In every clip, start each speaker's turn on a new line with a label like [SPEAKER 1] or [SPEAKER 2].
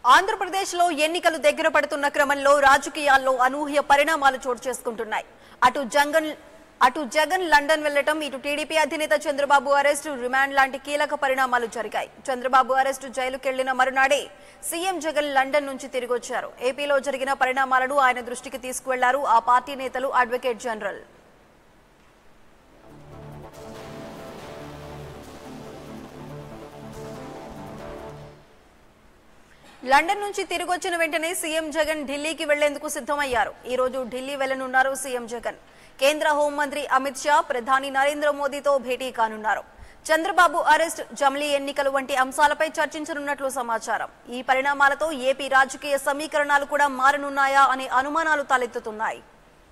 [SPEAKER 1] ఆంధ్రప్రదేశ్లో ఎన్నికలు దగ్గర పడుతున్న క్రమంలో రాజకీయాల్లో అనూహ్య పరిణామాలు చోటు చేసుకుంటున్నాయి అటు జగన్ అటు జగన్ లండన్ వెళ్లటం ఇటు టీడీపీ అధినేత చంద్రబాబు అరెస్టు రిమాండ్ లాంటి కీలక పరిణామాలు జరిగాయి చంద్రబాబు అరెస్టు జైలుకెళ్లిన మరునాడే సీఎం జగన్ లండన్ నుంచి తిరిగొచ్చారు ఏపీలో జరిగిన పరిణామాలను ఆయన దృష్టికి తీసుకువెళ్లారు ఆ పార్టీ నేతలు అడ్వకేట్ జనరల్ లండన్ నుంచి తిరిగొచ్చిన వెంటనే సీఎం జగన్ ఢిల్లీకి వెళ్లేందుకు సిద్దమయ్యారు ఈ రోజు ఢిల్లీ వెళ్లనున్నారు సీఎం జగన్ కేంద్ర హోంమంత్రి అమిత్ షా ప్రధాని నరేంద్ర మోదీతో భేటీ కానున్నారు చంద్రబాబు అరెస్ట్ జమిలీ ఎన్నికలు వంటి అంశాలపై చర్చించనున్నట్లు సమాచారం ఈ పరిణామాలతో ఏపీ రాజకీయ సమీకరణాలు కూడా మారనున్నాయా అనే అనుమానాలు తలెత్తుతున్నాయి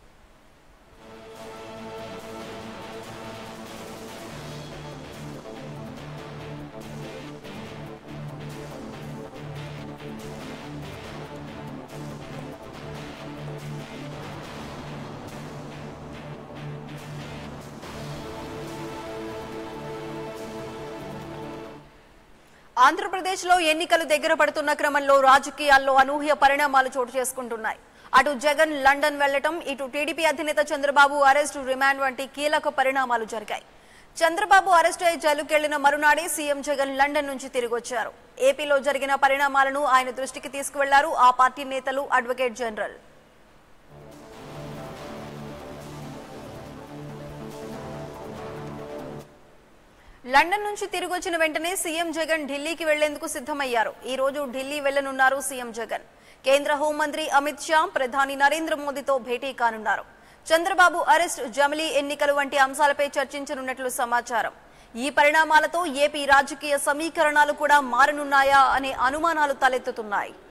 [SPEAKER 1] ఆంధ్రప్రదేశ్లో ఎన్నికలు దగ్గర పడుతున్న క్రమంలో రాజకీయాల్లో అనూహ్య పరిణామాలు చోటు చేసుకుంటున్నాయి అటు జగన్ లండన్ వెళ్లటం ఇటు టీడీపీ అధినేత చంద్రబాబు అరెస్టు రిమాండ్ వంటి కీలక పరిణామాలు జరిగాయి చంద్రబాబు అరెస్టు అయి జైలుకెళ్లిన మరునాడే సీఎం జగన్ లండన్ నుంచి తిరిగొచ్చారు ఏపీలో జరిగిన పరిణామాలను ఆయన దృష్టికి తీసుకువెళ్లారు ఆ పార్టీ నేతలు అడ్వకేట్ జనరల్ లండన్ నుంచి తిరిగొచ్చిన వెంటనే సీఎం జగన్ ఢిల్లీకి వెళ్లేందుకు సిద్దమయ్యారు ఈ రోజు ఢిల్లీ వెళ్లనున్నారు సీఎం జగన్ కేంద్ర హోంమంత్రి అమిత్ షా ప్రధాని నరేంద్ర మోదీతో భేటీ కానున్నారు చంద్రబాబు అరెస్ట్ జమిలీ ఎన్నికలు వంటి అంశాలపై చర్చించనున్నట్లు సమాచారం ఈ పరిణామాలతో ఏపీ రాజకీయ సమీకరణాలు కూడా మారనున్నాయా అనే అనుమానాలు తలెత్తుతున్నాయి